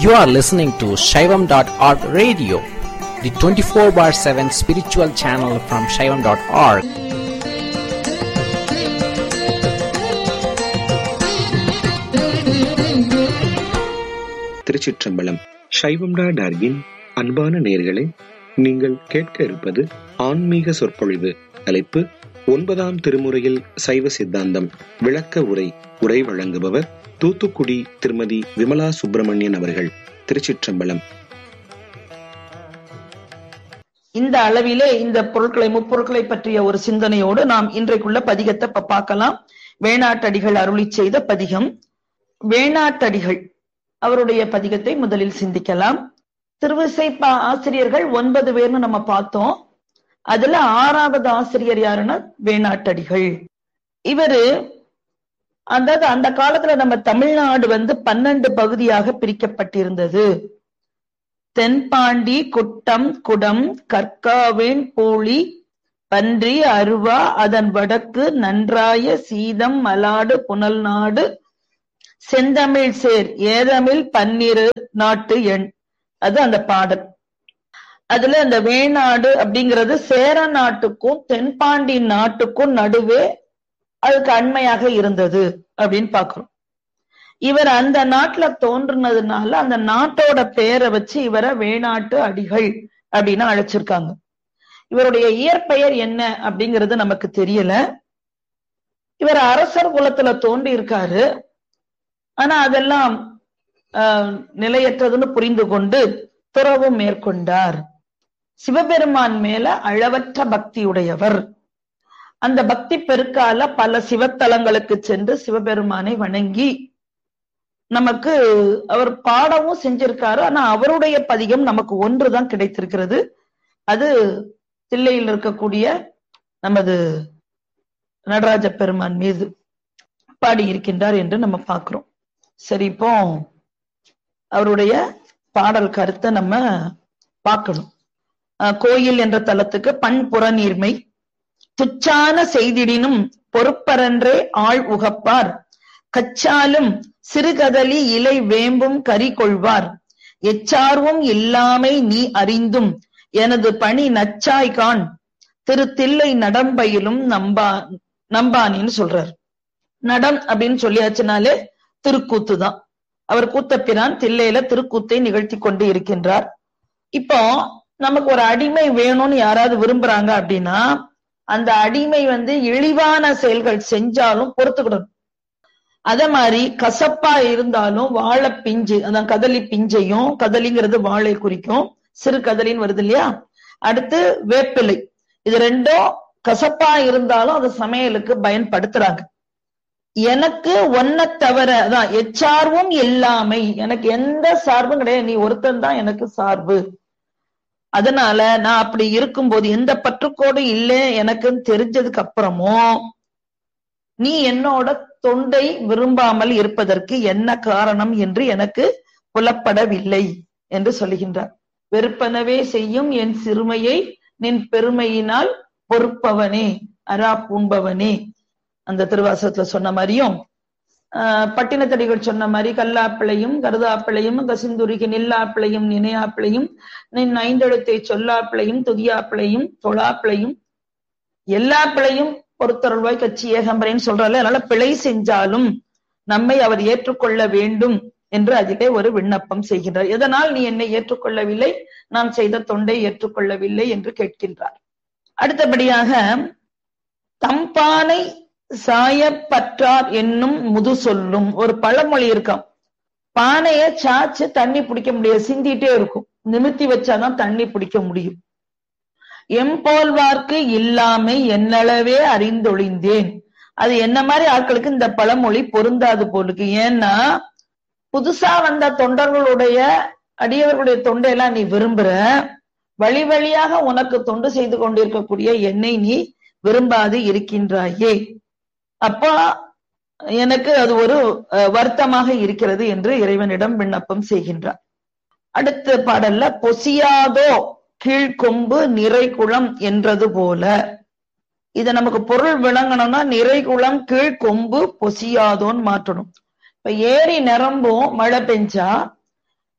You are listening to Shaivam.org radio, the 24 bar 7 spiritual channel from Shaivam.org. திருச்சிற்றம்பலம் சைவம்டா டார்கின் அன்பான நேர்களே நீங்கள் கேட்க இருப்பது ஆன்மீக சொற்பொழிவு தலைப்பு ஒன்பதாம் திருமுறையில் சைவ சித்தாந்தம் விளக்க உரை உரை வழங்குபவர் தூத்துக்குடி திருமதி விமலா சுப்பிரமணியன் அவர்கள் திருச்சிற்றம்பலம் இந்த அளவிலே இந்த பொருட்களை முப்பொருட்களை பற்றிய ஒரு சிந்தனையோடு நாம் இன்றைக்குள்ள பதிகத்தை இப்ப பார்க்கலாம் வேணாட்டடிகள் அருளி செய்த பதிகம் வேணாட்டடிகள் அவருடைய பதிகத்தை முதலில் சிந்திக்கலாம் திருவிசை பா- ஆசிரியர்கள் ஒன்பது பேர்னு நம்ம பார்த்தோம் அதுல ஆறாவது ஆசிரியர் யாருன்னா வேணாட்டடிகள் இவரு அதாவது அந்த காலத்துல நம்ம தமிழ்நாடு வந்து பன்னெண்டு பகுதியாக பிரிக்கப்பட்டிருந்தது தென்பாண்டி குட்டம் குடம் கற்காவேன் பூளி பன்றி அருவா அதன் வடக்கு நன்றாய சீதம் மலாடு புனல் நாடு செந்தமிழ் சேர் ஏதமிழ் பன்னிரு நாட்டு எண் அது அந்த பாடல் அதுல அந்த வேணாடு அப்படிங்கிறது சேர நாட்டுக்கும் தென்பாண்டி நாட்டுக்கும் நடுவே அதுக்கு அண்மையாக இருந்தது அப்படின்னு பாக்குறோம் இவர் அந்த நாட்டுல தோன்றுனதுனால அந்த நாட்டோட பேரை வச்சு இவரை வேணாட்டு அடிகள் அப்படின்னு அழைச்சிருக்காங்க இவருடைய இயற்பெயர் என்ன அப்படிங்கிறது நமக்கு தெரியல இவர் அரசர் குலத்துல தோன்றி இருக்காரு ஆனா அதெல்லாம் ஆஹ், நிலையற்றதுன்னு புரிந்து கொண்டு துறவும் மேற்கொண்டார் சிவபெருமான் மேல அளவற்ற பக்தியுடையவர் அந்த பக்தி பெருக்கால பல சிவத்தலங்களுக்கு சென்று சிவபெருமானை வணங்கி நமக்கு அவர் பாடவும் செஞ்சிருக்காரு ஆனா அவருடைய பதிகம் நமக்கு ஒன்றுதான் கிடைத்திருக்கிறது அது தில்லையில் இருக்கக்கூடிய நமது நடராஜ பெருமான் மீது பாடி இருக்கின்றார் என்று நம்ம பார்க்கிறோம் சரி இப்போ அவருடைய பாடல் கருத்தை நம்ம பார்க்கணும் அஹ் கோயில் என்ற தலத்துக்கு பண்புற நீர்மை துச்சான செய்திடினும் பொறுப்பரன்றே ஆள் உகப்பார் கச்சாலும் சிறுகதலி இலை வேம்பும் கரி கொள்வார் எச்சார்வும் இல்லாமை நீ அறிந்தும் எனது பணி நச்சாய்கான் திரு தில்லை நடம்பயிலும் நம்பா நம்பானின்னு சொல்றார் நடம் அப்படின்னு சொல்லியாச்சுனாலே திருக்கூத்து தான் அவர் கூத்தப்பிரான் தில்லையில திருக்கூத்தை நிகழ்த்தி கொண்டு இருக்கின்றார் இப்போ நமக்கு ஒரு அடிமை வேணும்னு யாராவது விரும்புறாங்க அப்படின்னா அந்த அடிமை வந்து இழிவான செயல்கள் செஞ்சாலும் பொறுத்துக்கிடணும் அதே மாதிரி கசப்பா இருந்தாலும் வாழை பிஞ்சு அதான் கதலி பிஞ்சையும் கதலிங்கிறது வாழை குறிக்கும் சிறு கதலின்னு வருது இல்லையா அடுத்து வேப்பிலை இது ரெண்டும் கசப்பா இருந்தாலும் அது சமையலுக்கு பயன்படுத்துறாங்க எனக்கு ஒன்ன தவிர அதான் எச்சார்வும் இல்லாமை எனக்கு எந்த சார்பும் கிடையாது நீ ஒருத்தன் தான் எனக்கு சார்பு அதனால நான் அப்படி இருக்கும்போது எந்த பற்றுக்கோடு இல்லை எனக்குன்னு தெரிஞ்சதுக்கு அப்புறமும் நீ என்னோட தொண்டை விரும்பாமல் இருப்பதற்கு என்ன காரணம் என்று எனக்கு புலப்படவில்லை என்று சொல்லுகின்றார் வெறுப்பனவே செய்யும் என் சிறுமையை நின் பெருமையினால் பொறுப்பவனே அரா பூண்பவனே அந்த திருவாசகத்துல சொன்ன மாதிரியும் ஆஹ் பட்டினத்தடிகள் சொன்ன மாதிரி கல்லாப்பிளையும் கருதாப்பிளையும் கசிந்துருகி நில்லாப்பிளையும் நினையாப்பிளையும் நின் ஐந்தெழுத்தை சொல்லாப்பிளையும் துதியாப்பிளையும் தொழாப்பிளையும் எல்லா பிழையும் பொறுத்தருள்வாய் கட்சி ஏகம்பரேன்னு சொல்றாரு அதனால பிழை செஞ்சாலும் நம்மை அவர் ஏற்றுக்கொள்ள வேண்டும் என்று அதிலே ஒரு விண்ணப்பம் செய்கின்றார் எதனால் நீ என்னை ஏற்றுக்கொள்ளவில்லை நான் செய்த தொண்டை ஏற்றுக்கொள்ளவில்லை என்று கேட்கின்றார் அடுத்தபடியாக தம்பானை சாயப்பற்றார் என்னும் முது சொல்லும் ஒரு பழமொழி இருக்காம் பானைய சாச்சு தண்ணி பிடிக்க முடியாது சிந்திட்டே இருக்கும் நிமித்தி வச்சாதான் தண்ணி பிடிக்க முடியும் எம்போல்வார்க்கு இல்லாமை என்னளவே அறிந்தொழிந்தேன் அது என்ன மாதிரி ஆட்களுக்கு இந்த பழமொழி பொருந்தாது போலுக்கு ஏன்னா புதுசா வந்த தொண்டர்களுடைய அடியவர்களுடைய தொண்டையெல்லாம் நீ விரும்புற வழி வழியாக உனக்கு தொண்டு செய்து கொண்டிருக்கக்கூடிய என்னை நீ விரும்பாது இருக்கின்றாயே அப்போ எனக்கு அது ஒரு அஹ், வருத்தமாக இருக்கிறது என்று இறைவனிடம் விண்ணப்பம் செய்கின்றார் அடுத்த பாடல்ல பொசியாதோ கீழ்கொம்பு நிறைகுளம் என்றது போல இத நமக்கு பொருள் விளங்கணும்னா நிறைகுளம் கீழ்கொம்பு பொசியாதோன்னு மாற்றணும் இப்ப ஏரி நிரம்பும் மழை பெஞ்சா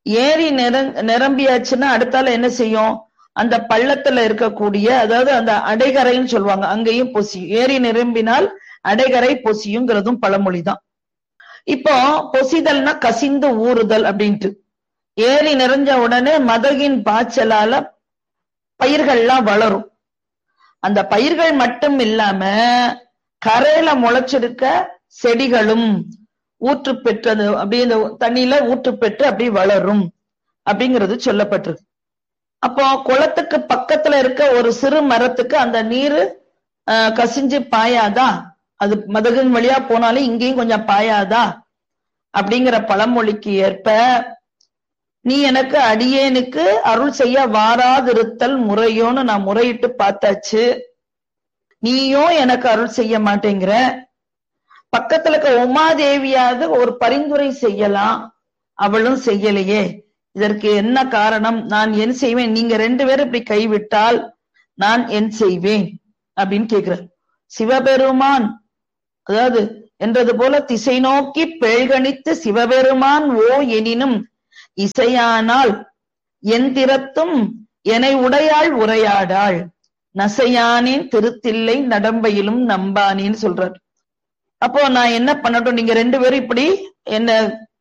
ஏரி நிரங் நிரம்பியாச்சுன்னா அடுத்தால என்ன செய்யும் அந்த பள்ளத்துல இருக்கக்கூடிய அதாவது அந்த அடைகரைன்னு சொல்லுவாங்க அங்கேயும் பொசியும் ஏரி நிரம்பினால் அடைகரை பொசியுங்கிறதும் பழமொழிதான் இப்போ பொசிதல்னா கசிந்து ஊறுதல் அப்படின்ட்டு ஏரி நிறைஞ்ச உடனே மதகின் பாய்ச்சலால பயிர்கள்லாம் வளரும் அந்த பயிர்கள் மட்டும் இல்லாம கரையில முளைச்சிருக்க செடிகளும் ஊற்று பெற்றது அப்படி இந்த தண்ணியில ஊற்று பெற்று அப்படி வளரும் அப்படிங்கிறது சொல்லப்பட்டிருக்கு அப்போ குளத்துக்கு பக்கத்துல இருக்க ஒரு சிறு மரத்துக்கு அந்த நீரு ஆஹ், கசிஞ்சு பாயாதா அது மதகின் வழியா போனாலும் இங்கேயும் கொஞ்சம் பாயாதா அப்படிங்கிற பழமொழிக்கு ஏற்ப நீ எனக்கு அடியேனுக்கு அருள் செய்ய வாராதிருத்தல் முறையோன்னு நான் முறையிட்டு பார்த்தாச்சு நீயும் எனக்கு அருள் செய்ய மாட்டேங்கிற பக்கத்துல இருக்க உமாதேவியாவது ஒரு பரிந்துரை செய்யலாம் அவளும் செய்யலையே இதற்கு என்ன காரணம் நான் என் செய்வேன் நீங்க ரெண்டு பேரும் இப்படி கைவிட்டால் நான் என் செய்வேன் அப்படின்னு கேக்குறார் சிவபெருமான் அதாவது என்றது போல திசை நோக்கி பெழ்கணித்து சிவபெருமான் ஓ எனினும் இசையானால் எந்திரத்தும் எனை உடையாள் உரையாடாள் நசையானேன் திருத்தில்லை நடம்பையிலும் நம்பானேன்னு சொல்றார் அப்போ நான் என்ன பண்ணட்டும் நீங்க ரெண்டு பேரும் இப்படி என்ன